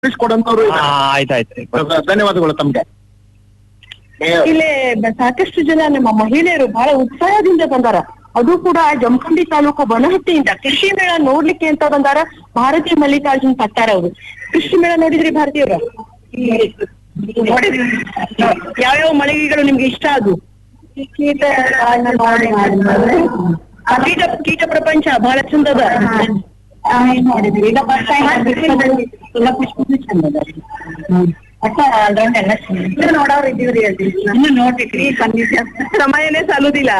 ತಿಳಿಸ್ಕೊಡಂತವ್ರು ಹಾ ಆಯ್ತಾಯ್ತು ಧನ್ಯವಾದಗಳು ತಮ್ಗೆ ಇಲ್ಲಿ ಬ- ಸಾಕಷ್ಟು ಜನ ನಮ್ಮ ಮಹಿಳೆಯರು ಬಹಳ ಉತ್ಸಾಹದಿಂದ ಬಂದಾರ ಅದು ಕೂಡ ಜಮಖಂಡಿ ತಾಲೂಕು ಬನಹಟ್ಟಿಯಿಂದ ಕೃಷಿ ಮೇಳ ನೋಡ್ಲಿಕ್ಕೆ ಅಂತ ಬಂದಾರ ಭಾರತಿ ಮಲ್ಲಿಕಾರ್ಜುನ್ ಪಟ್ಟಾರ ಅವರು ಕೃಷಿ ಮೇಳ ನೋಡಿದ್ರಿ ಭಾರತೀಯವ್ರ ನೋಡಿದ್ರಿ ಯಾವ್ಯಾವ ಮಳಿಗೆಗಳು ನಿಮ್ಗೆ ಇಷ್ಟ ಅದು ಕೀಟ ಕೀಟ ಕೀಟ ಪ್ರಪಂಚ ಬಹಳ ಚಂದದ ನೋಡಿದ್ರಿ ಈಗ ನೋಡೋರ್ ಇದ್ದೀವ್ರಿ ಅಲ್ಲಿ ಇನ್ನು ನೋಡ್ಬೇಕ್ರಿ ಸಮಯನೇ ಸಾಲುದಿಲ್ಲ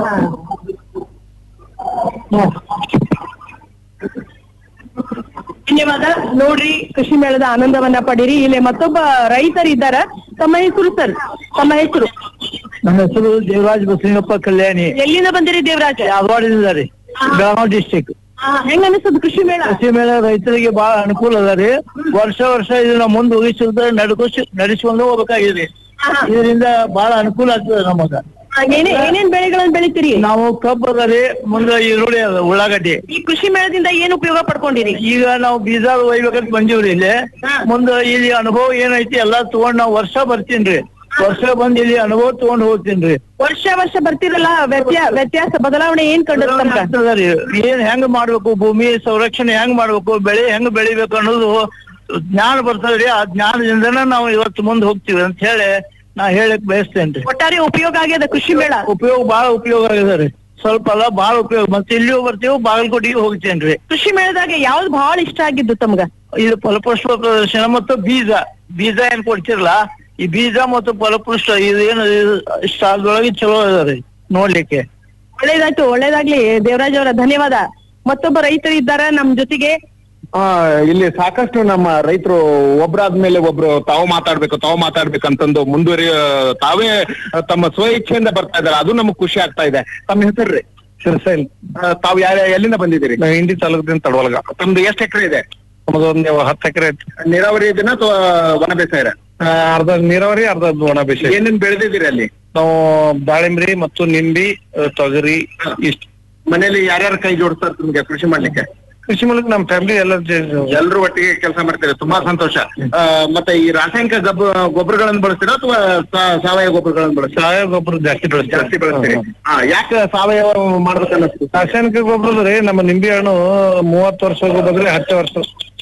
ಧನ್ಯವಾದ ನೋಡ್ರಿ ಕೃಷಿ ಮೇಳದ ಆನಂದವನ್ನ ಪಡೀರಿ ಇಲ್ಲಿ ಮತ್ತೊಬ್ಬ ರೈತರು ಇದ್ದಾರ ತಮ್ಮ ಹೆಸರು ಸರ್ ತಮ್ಮ ಹೆಸರು ನನ್ನ ಹೆಸರು ದೇವರಾಜ್ ಬಸಲಿಂಗಪ್ಪ ಕಲ್ಯಾಣಿ ಎಲ್ಲಿಂದ ಬಂದಿರಿ ದೇವರಾಜ ಯಾದವಾಡದಿಂದ ರೀ ಬೆಳಗಾವಿ ಡಿಸ್ಟಿಕ್ ಹೆಂಗ ಅನಿಸ್ತದ ಕೃಷಿ ಮೇಳ ಕೃಷಿ ಮೇಳ ರೈತರಿಗೆ ಬಹಳ ಅನುಕೂಲ ಅದ ರೀ ವರ್ಷ ವರ್ಷ ಇದನ್ನ ಮುಂದೆ ಹೋಗಿಸಿದ ನಡ್ಕೋಸ್ ನಡೆಸ್ಕೊಂಡು ಹೋಗ್ಬೇಕಾಗಿದೆ ಇದರಿಂದ ಬಹಳ ಅನುಕೂಲ ಆಗ್ತದೆ ನಮಗ ಆ, ಏನೇ ಏನೇನ್ ಬೆಳೆಗಳನ್ನ ಬೆಳಿತೀರಿ ನಾವು ಕಬ್ಬು ಅದ ರೀ ಮುಂದೆ ಈರುಳ್ಳಿ ಅದ ಉಳ್ಳಾಗಡ್ಡಿ ಈ ಕೃಷಿ ಮೇಳದಿಂದ ಏನ್ ಉಪಯೋಗ ಪಡ್ಕೊಂಡಿರಿ ಈಗ ನಾವು ಬೀಜ ಒಯ್ಬೇಕಂತ ಬಂದೀವ್ರಿ ಇಲ್ಲಿ ಮುಂದೆ ಇಲ್ಲಿ ಅನುಭವ ಏನೈತಿ ಎಲ್ಲಾ ತಗೊಂಡ್ ನಾವು ವರ್ಷ ಬರ್ತೀನ್ರಿ ವರ್ಷ ಬಂದ್ ಇಲ್ಲಿ ಅನುಭವ ತಗೊಂಡ್ ಹೋಗ್ತೀನ್ರಿ ವರ್ಷ ವರ್ಷ ಬರ್ತಿರಲ್ಲ ವ್ಯತ್ಯಾಸ ವ್ಯತ್ಯಾಸ ಬದಲಾವಣೆ ಏನ್ ಕಂಡದ ತಮ್ಗ ಆಗ್ತದರಿ ಏನ್ ಹೆಂಗ್ ಮಾಡ್ಬೇಕು ಭೂಮಿ ಸಂರಕ್ಷಣೆ ಹೆಂಗ್ ಮಾಡ್ಬೇಕು ಬೆಳೆ ಹೆಂಗ್ ಬೆಳಿಬೇಕು ಅನ್ನೋದು ಜ್ಞಾನ ಬರ್ತದ್ರಿ ಆ ಜ್ಞಾನದಿಂದನ ನಾವು ಇವತ್ತು ಮುಂದೆ ಹೋಗ್ತೀವಿ ಅಂತ ಹೇಳಿ ನಾ ಹೇಳಕ್ ಬಯಸ್ತೇನ್ರಿ ಒಟ್ಟಾರೆ ಉಪಯೋಗ ಆಗ್ಯದ ಕೃಷಿ ಮೇಳ ಉಪಯೋಗ ಬಹಳ ಉಪಯೋಗ ಆಗಿದೆ ರೀ ಸ್ವಲ್ಪ ಅಲ್ಲ ಬಹಳ ಉಪಯೋಗ ಮತ್ತೆ ಇಲ್ಲಿಯೂ ಬರ್ತೀವಿ ಬಾಗಲಕೋಟೆಗೆ ಹೋಗ್ತೇನ್ರಿ ಕೃಷಿ ಮೇಳದಾಗ ಯಾವ್ದು ಬಹಳ ಇಷ್ಟ ಆಗಿದ್ದು ತಮ್ಗ ಇದು ಫಲಪುಷ್ಪ ಪ್ರದರ್ಶನ ಮತ್ತು ಬೀಜ ಬೀಜ ಏನ್ ಕೊಡ್ತಿರಲ್ಲ ಈ ಬೀಜ ಮತ್ತು ಫಲಪುಷ್ಪ ಇದೇನು ಸ್ಟಾಲ್ದೊಳಗೆ ಚಲೋ ಅದ ರೀ ನೋಡ್ಲಿಕ್ಕೆ ಒಳ್ಳೇದಾಯ್ತು ಒಳ್ಳೇದಾಗ್ಲಿ ದೇವರಾಜ್ ಅವರ ಧನ್ಯವಾದ ಮತ್ತೊಬ್ಬ ರೈತರು ಇದ್ದಾರ ನಮ್ ಜೊತೆಗೆ ಆ ಇಲ್ಲಿ ಸಾಕಷ್ಟು ನಮ್ಮ ರೈತರು ಒಬ್ರಾದ್ಮೇಲೆ ಒಬ್ರು ತಾವು ಮಾತಾಡ್ಬೇಕು ತಾವು ಮಾತಾಡ್ಬೇಕಂತಂದು ಮುಂದುವರಿಯ ತಾವೇ ತಮ್ಮ ಸ್ವ ಇಚ್ಛೆಯಿಂದ ಬರ್ತಾ ಇದಾರೆ ಅದು ನಮಗ್ ಖುಷಿ ಆಗ್ತಾ ಇದೆ ತಮ್ಮ ಹೆಸರ್ರಿ ಸಿರ್ಸೈಲ್ ತಾವು ಯಾರ ಎಲ್ಲಿಂದ ಬಂದಿದ್ದೀರಿ ನಾವು ಇಂಡಿ ತಾಲೂಕದಿಂದ ತಡವಲ್ಗ ತಮ್ದು ಎಷ್ಟು ಎಕರೆ ಇದೆ ನಮ್ಮದೊಂದು ಹತ್ತು ಎಕರೆ ನೀರಾವರಿ ಇದನ್ನ ಅಥವಾ ವನ ಬೇಸಾಯ ಅರ್ಧ ನೀರಾವರಿ ಅರ್ಧ ಒಣ ಬೇಸಾಯ ಏನೇನ್ ಬೆಳೆದಿದ್ದೀರಿ ಅಲ್ಲಿ ನಾವು ದಾಳಿಂಬ್ರಿ ಮತ್ತು ನಿಂಬಿ ಆ, ತೊಗರಿ ಇಷ್ಟ ಮನೇಲಿ ಯಾರ್ಯಾರು ಕೈ ಜೋಡಿಸ್ತಾರೆ ನಿಮ್ಗೆ ಕೃಷಿ ಮಾಡ್ಲಿಕ್ಕೆ ಕೃಷಿ ಮೂಲಕ ನಮ್ಮ ಫ್ಯಾಮಿಲಿ ಎಲ್ಲ ಎಲ್ರು ಒಟ್ಟಿಗೆ ಕೆಲಸ ಮಾಡ್ತಾರೆ ತುಂಬಾ ಸಂತೋಷ ಆ, ಮತ್ತೆ ಈ ರಾಸಾಯನಿಕ ಗಬ್ಬ ಗೊಬ್ಬರಗಳನ್ನು ಬಳಸ್ತೀರಾ ಅಥವಾ ಸಾ- ಸಾವಯವ ಗೊಬ್ಬರಗಳನ್ನು ಬಳಸ್ತೀರಾ ಸಾವಯವ ಗೊಬ್ಬರ ಜಾಸ್ತಿ ಬೆಳೆಸ್ತೀವಿ ಜಾಸ್ತಿ ಬಳಸ್ತೀರಿ ಹಾ ಯಾಕೆ ಸಾವಯವ ಮಾಡ್ಬೇಕು ಅನ್ನಿಸ್ತು ರಾಸಾಯನಿಕ ಗೊಬ್ಬರ ರೀ ನಮ್ಮ ನಿಂಬೆ ಹಣ್ಣು ಮೂವತ್ತು ವರ್ಷ ಹೋಗೋ ಬದಲು ಹತ್ತು ವರ್ಷ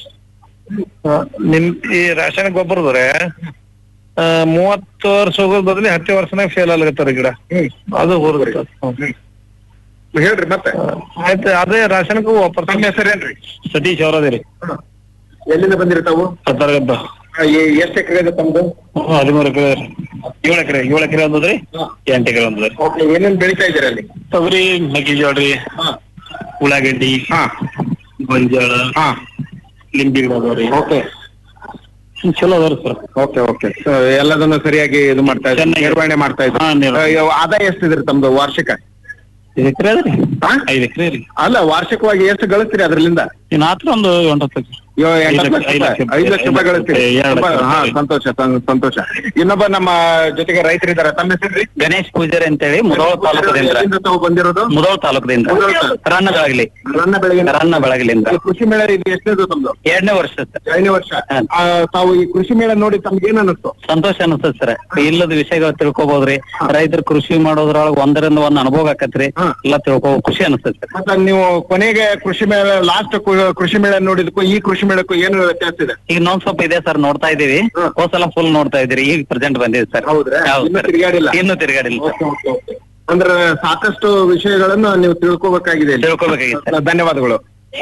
ಆ, ನಿಮ್ ಈ ರಾಸಾಯನಿಕ ಗೊಬ್ಬರ ರೀ ಆ, ಮೂವತ್ತು ವರ್ಷ ಹೋಗೋದ್ ಬದಲು ಹತ್ತು ವರ್ಷನಾಗ ಫೇಲ್ ಆಗ್ಲತ್ತಾರ ಗಿಡ ಅದು ಹೋಗ್ಬಿಡ್ತದ ಹೇಳ್ರಿ ಮತ್ತೆ ಆಯ್ತು ಅದೇ ರಾಸಾಯನಿಕ ವಾಪಸ್ ತಮ್ಮ ಹೆಸರೇನ್ರಿ ಸತೀಶ್ ಅವರದೇ ರೀ ಎಲ್ಲಿಂದ ಬಂದಿರಿ ತಾವು ಹತ್ತಾರಗದ್ದ ಆ, ಎ- ಎಷ್ಟ್ ಎಕರೆ ಇದೆ ತಮ್ದು ಹದಿಮೂರು ಎಕರೆ ಏಳು ಎಕರೆ ಏಳು ಎಕರೆ ಒಂದದ್ರಿ ಎಂಟು ಎಕರೆ ಒಂದದ್ರಿ ಓಕೆ ಏನೇನ್ ಬೆಳಿತಾ ಇದ್ದೀರಿ ಅಲ್ಲಿ ತೊಗರಿ ಮೆಕ್ಕೆಜೋಳ ರೀ ಹಾ ಉಳ್ಳಾಗಡ್ಡಿ ಹಾ ಗೊಂಜಾಳ ಹಾ ಲಿಂಬಿ ಗಿಡ ಅದಾವ್ರಿ ಓಕೆ ಚಲೋ ಅದಾರ ಸರ್ ಓಕೆ ಓಕೆ ಎಲ್ಲದನ್ನು ಸರಿಯಾಗಿ ಇದು ಮಾಡ್ತಾ ಇದ್ದೀರಿ ಚೆನ್ನಾಗಿ- ನಿರ್ವಹಣೆ ಮಾಡ್ತಾ ಹಾ, ಇದ್ದೀರಿ ನಿರ್ವಹಣೆ. ಆ, ಯಾವ- ಆದಾಯ ಎಷ್ಟಿದ್ರಿ ತಮ್ದು ವಾರ್ಷಿಕ ಐದು ಎಕರೆ ಅದ್ರಿ ಹಾ? ಐದು ಎಕರೆ ರೀ ಅಲ್ಲ ವಾರ್ಷಿಕವಾಗಿ ಎಷ್ಟು ಗಳಿಸ್ತೀರಿ ಅದ್ರಲ್ಲಿಂದ ಇನ್ನು ಆತ್ರ ಒಂದು ಒಂಬತ್ತು ಲಕ್ಷ ಯೋ- ಎಂಟು ಐದು ಲಕ್ಷ ಲಕ್ಷ- ರೂಪಾಯಿ. ಐದು ಲಕ್ಷ ರೂಪಾಯಿ ಗಳಿಸ್ತೀರಿ ಎರಡು ಲಕ್ಷ ತುಂಬಾ- ಹಾ ರೂಪಾಯಿ. ಸಂತೋಷ ಸಂ- ಸಂತೋಷ ಇನ್ನೊಬ್ಬ ನಮ್ಮ ಜೊತೆಗೆ ರೈತರಿದ್ದಾರೆ ತಮ್ಮ ಹೆಸರು ಗಣೇಶ್ ಪೂಜಾರಿ ಅಂತೇಳಿ ಮುದೋಳ ತಾಲೂಕದಿಂದ ಎಲ್ಲಿಂದ ತಾವು ಬಂದಿರೋದು ಮುದೋಳ ತಾಲೂಕದಿಂದ ಮುಧೋಳ ತಾಲೂಕು. ರನ್ನ ಬೆಳಗಲಿ ರನ್ನ ಬೆಳಗ್ಗೆ ರನ್ನ ಬೆಳಗಲಿಂದ ಕೃಷಿ ಮೇಳ ಇದು ಎಷ್ಟನೇದು ತಮ್ದು ಎರಡನೇ ವರ್ಷ ಸರ್ ಐದನೇ ವರ್ಷ ಹಾ. ಆ, ತಾವು ಈ ಕೃಷಿ ಮೇಳ ನೋಡಿ ತಮ್ಗೆ ಏನ್ ಅನ್ನಿಸ್ತು ಸಂತೋಷ ಅನಿಸ್ತದ ಸರ್ ಇಲ್ಲದ ವಿಷಯಗಳು ತಿಳ್ಕೊಬಹುದ್ರಿ ರೈತರು ಕೃಷಿ ಮಾಡೋದ್ರೊಳಗ ಒಂದರಿಂದ ಒಂದ್ ಅನುಭವ ಆಕತ್ರಿ ಹಾ. ಎಲ್ಲ ತಿಳ್ಕೊ ಖುಷಿ ಅನಿಸ್ತದ ಸರ್ ಮತ್ತೆ ನೀವು ಕೊನೆಗೆ ಕೃಷಿ ಮೇಳ ಲಾಸ್ಟ್ ಕೃಷಿ ಮೇಳ ನೋಡಿದಕ್ಕೂ ಈ ಕೃಷಿ ಮೇಳಕ್ಕೂ ಏನು ವ್ಯತ್ಯಾಸ ಇದೆ ಈಗ ಇನ್ನೊಂದ್ ಸ್ವಲ್ಪ ಇದೆ ಸರ್ ನೋಡ್ತಾ ಇದೀವಿ ಹಾ. ಹೋದ್ ಸಲ ಫುಲ್ ನೋಡ್ತಾ ಇದೀರಿ ಈಗ ಪ್ರೆಸೆಂಟ್ ಬಂದಿದೆ ಸರ್ ಹೌದ್ರಾ? ಹೌದು ಇನ್ನೂ ಸರ್. ತಿರ್ಗಾಡಿಲ್ಲ? ಇನ್ನೂ ತಿರುಗಾಡಿಲ್ಲ ಸರ್ ಓಕೆ, ಓಕೆ, ಓಕೆ. ಅಂದ್ರೆ ಸಾಕಷ್ಟು ವಿಷಯಗಳನ್ನು ನೀವು ತಿಳ್ಕೊಬೇಕಾಗಿದೆ ಇಲ್ಲಿ. ತಿಳ್ಕೊಬೇಕಾಗಿತ್ತು ಸರ್ ಧನ್ಯವಾದಗಳು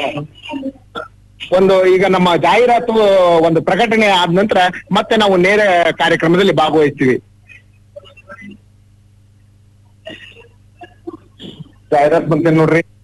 ಒಂದು ಈಗ ನಮ್ಮ ಜಾಹೀರಾತು ಒಂದು ಪ್ರಕಟಣೆ ಆದ ನಂತರ ಮತ್ತೆ ನಾವು ನೇರ ಕಾರ್ಯಕ್ರಮದಲ್ಲಿ ಭಾಗವಹಿಸ್ತೀವಿ ಜಾಹೀರಾತು ಬಂತೇನೆ ನೋಡ್ರಿ